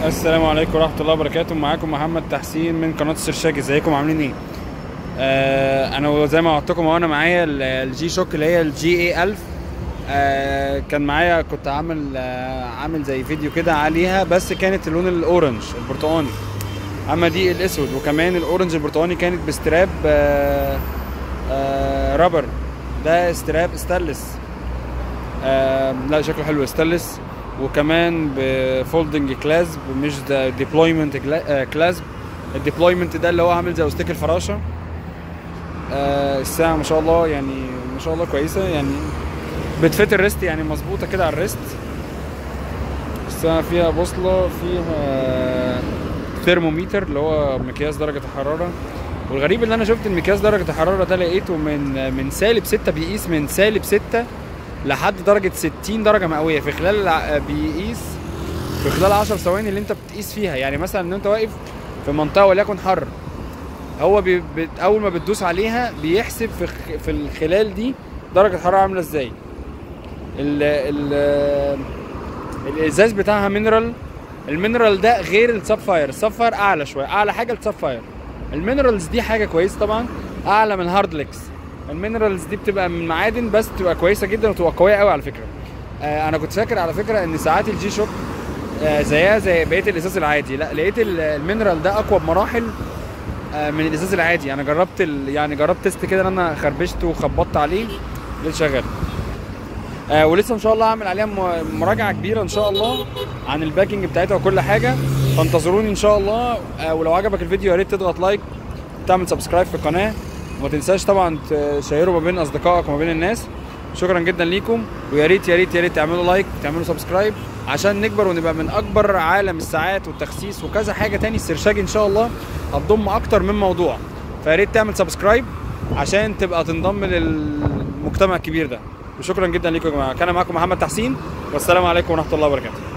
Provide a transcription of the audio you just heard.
السلام عليكم ورحمة الله وبركاته معاكم محمد تحسين من قناة السرشاج ازيكم عاملين ايه؟ آه انا زي ما وعدتكم وانا معايا ال- الجي شوك اللي هي الجي اي 1000 آه كان معايا كنت عامل آه عامل زي فيديو كده عليها بس كانت اللون الاورنج البرتقاني اما دي الاسود وكمان الاورنج البرتقاني كانت بستراب آه آه رابر ده استراب ستانلس آه لا شكله حلو ستانلس وكمان بفولدنج كلاسب مش ده ديبلويمنت كلاسب الديبلويمنت ده اللي هو عامل زي وستيك الفراشه آه الساعه ما شاء الله يعني ما شاء الله كويسه يعني بتفت الريست يعني مظبوطه كده على الريست الساعه فيها بوصله فيها ثيرموميتر اللي هو مقياس درجه الحراره والغريب ان انا شفت المقياس درجه الحراره ده لقيته من من سالب 6 بيقيس من سالب 6 لحد درجه 60 درجه مئويه في خلال الع- بيقيس في خلال 10 ثواني اللي انت بتقيس فيها يعني مثلا ان انت واقف في منطقه وليكن حر هو بي بت اول ما بتدوس عليها بيحسب في خ- في الخلال دي درجه الحراره عامله ازاي ال ال الازاز بتاعها مينرال المينرال ده غير السابفاير السابفاير اعلى شويه اعلى حاجه السابفاير المينرالز دي حاجه كويسه طبعا اعلى من الهاردلكس المينرالز دي بتبقى من معادن بس بتبقى كويسه جدا وتبقى قويه قوي على فكره آه انا كنت فاكر على فكره ان ساعات الجي شوك آه زيها زي بقيه الازاز العادي لا لقيت ال- المينرال ده اقوى بمراحل آه من الازاز العادي انا جربت ال... يعني جربت تيست كده ان انا خربشت وخبطت عليه لقيت شغال آه ولسه ان شاء الله هعمل عليها م- مراجعه كبيره ان شاء الله عن الباكينج بتاعتها وكل حاجه فانتظروني ان شاء الله آه ولو عجبك الفيديو يا ريت تضغط لايك تعمل سبسكرايب في القناه وما تنساش طبعا تشيره ما بين اصدقائك وما بين الناس شكرا جدا ليكم ويا ريت يا ريت يا ريت تعملوا لايك تعملوا سبسكرايب عشان نكبر ونبقى من اكبر عالم الساعات والتخسيس وكذا حاجه تاني السرشاج ان شاء الله هتضم اكتر من موضوع فيا ريت تعمل سبسكرايب عشان تبقى تنضم للمجتمع الكبير ده وشكرا جدا ليكم يا جماعه كان معاكم محمد تحسين والسلام عليكم ورحمه الله وبركاته